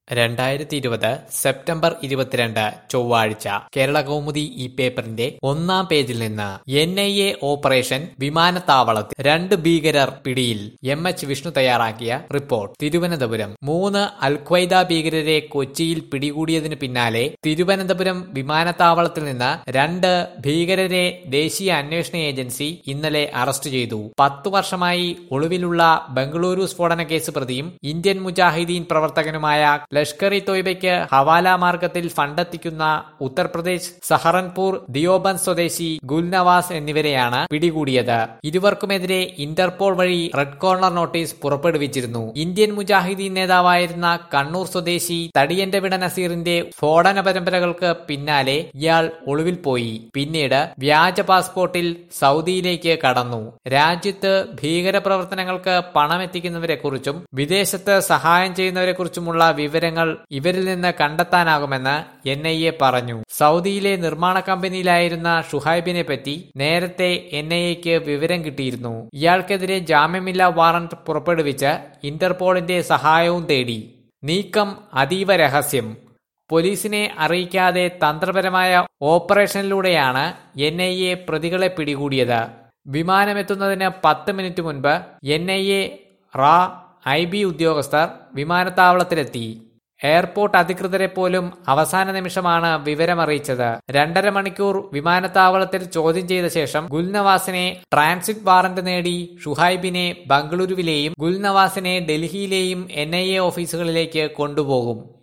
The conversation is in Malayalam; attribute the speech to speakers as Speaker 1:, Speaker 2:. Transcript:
Speaker 1: രണ്ടായിരത്തി ഇരുപത് സെപ്റ്റംബർ ഇരുപത്തിരണ്ട് ചൊവ്വാഴ്ച കേരള കൗമുദി ഈ പേപ്പറിന്റെ ഒന്നാം പേജിൽ നിന്ന് എൻ ഐ എ ഓപ്പറേഷൻ വിമാനത്താവളത്തിൽ രണ്ട് ഭീകരർ പിടിയിൽ എം എച്ച് വിഷ്ണു തയ്യാറാക്കിയ റിപ്പോർട്ട് തിരുവനന്തപുരം മൂന്ന് അൽഖ്വയ്ദ ഭീകരരെ കൊച്ചിയിൽ പിടികൂടിയതിനു പിന്നാലെ തിരുവനന്തപുരം വിമാനത്താവളത്തിൽ നിന്ന് രണ്ട് ഭീകരരെ ദേശീയ അന്വേഷണ ഏജൻസി ഇന്നലെ അറസ്റ്റ് ചെയ്തു പത്തു വർഷമായി ഒളിവിലുള്ള ബംഗളൂരു സ്ഫോടന കേസ് പ്രതിയും ഇന്ത്യൻ മുജാഹിദീൻ പ്രവർത്തകനുമായ ലഷ്കർ ഇ തോയ്ബയ്ക്ക് ഹവാല മാർഗത്തിൽ ഫണ്ടെത്തിക്കുന്ന ഉത്തർപ്രദേശ് സഹറൻപൂർ ദിയോബന്ദ് സ്വദേശി ഗുൽനവാസ് എന്നിവരെയാണ് പിടികൂടിയത് ഇരുവർക്കുമെതിരെ ഇന്റർപോൾ വഴി റെഡ് കോർണർ നോട്ടീസ് പുറപ്പെടുവിച്ചിരുന്നു ഇന്ത്യൻ മുജാഹിദീൻ നേതാവായിരുന്ന കണ്ണൂർ സ്വദേശി തടിയന്റെ വിട നസീറിന്റെ സ്ഫോടന പരമ്പരകൾക്ക് പിന്നാലെ ഇയാൾ ഒളിവിൽ പോയി പിന്നീട് വ്യാജ പാസ്പോർട്ടിൽ സൗദിയിലേക്ക് കടന്നു രാജ്യത്ത് ഭീകരപ്രവർത്തനങ്ങൾക്ക് പണമെത്തിക്കുന്നവരെക്കുറിച്ചും വിദേശത്ത് സഹായം ചെയ്യുന്നവരെക്കുറിച്ചുമുള്ള വിവരങ്ങൾ ഇവരിൽ നിന്ന് കണ്ടെത്താനാകുമെന്ന് എൻ ഐ എ പറഞ്ഞു സൗദിയിലെ നിർമ്മാണ കമ്പനിയിലായിരുന്ന ഷുഹൈബിനെ പറ്റി നേരത്തെ എൻ ഐ എക്ക് വിവരം കിട്ടിയിരുന്നു ഇയാൾക്കെതിരെ ജാമ്യമില്ലാ വാറന്റ് പുറപ്പെടുവിച്ച് ഇന്റർപോളിന്റെ സഹായവും തേടി നീക്കം അതീവ രഹസ്യം പോലീസിനെ അറിയിക്കാതെ തന്ത്രപരമായ ഓപ്പറേഷനിലൂടെയാണ് എൻ ഐ എ പ്രതികളെ പിടികൂടിയത് വിമാനമെത്തുന്നതിന് പത്ത് മിനിറ്റ് മുൻപ് എൻ ഐ എ റാ ഐ ബി ഉദ്യോഗസ്ഥർ വിമാനത്താവളത്തിലെത്തി എയർപോർട്ട് അധികൃതരെ പോലും അവസാന നിമിഷമാണ് വിവരമറിയിച്ചത് രണ്ടര മണിക്കൂർ വിമാനത്താവളത്തിൽ ചോദ്യം ചെയ്ത ശേഷം ഗുൽനവാസിനെ ട്രാൻസിറ്റ് വാറന്റ് നേടി ഷുഹൈബിനെ ബംഗളൂരുവിലെയും ഗുൽനവാസിനെ ഡൽഹിയിലെയും എൻ ഐ എ ഓഫീസുകളിലേക്ക് കൊണ്ടുപോകും